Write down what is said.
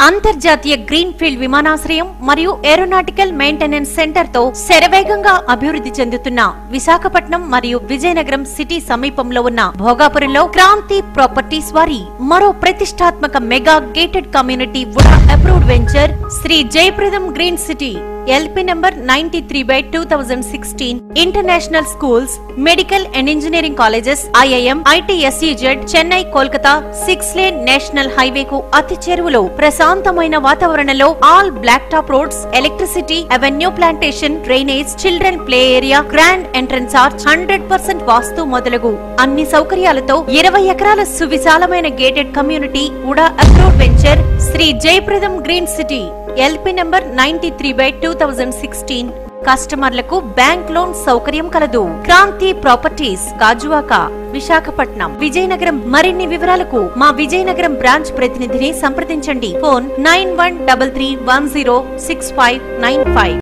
అంతర్జాతీయ green field విమానాశ్రయం మరియు ఏరోనాటికల్ మెయింటెనెన్స్ సెంటర్ తో శరవేగంగా అభివృద్ధి చెందుతున్న విశాఖపట్నం మరియు విజయనగరం సిటీ సమీపంలో ఉన్న భోగాపురంలో క్రాంతి ప్రాపర్టీస్ వారి మరో ప్రతిష్టాత్మక mega gated community VUDA approved venture Sri Jayapradam green city LP number ninety three by two thousand sixteen international schools medical and engineering colleges IIM IT SEZ Chennai Kolkata six lane national highway కు అతి చేరువలో ప్రశాంతమైన వాతావరణంలో all black top roads electricity avenue plantation drainage children play area grand entrance arch hundred percent vastu మొదలగు అన్ని సౌకర్యాలతో ఇరవై ఎకరాల సువిశాలమైన gated community VUDA approve venture Sri Jayapradam green city LP number ninety three by two thousand sixteen కస్టమర్లకు బ్యాంక్ లోన్ సౌకర్యం కలదు Kranthi properties Gajuwaka Visakhapatnam Vizianagaram మరిన్ని వివరాలకు మా విజయనగరం బ్రాంచ్ ప్రతినిధిని సంప్రదించండి phone nine one double three one zero six five nine five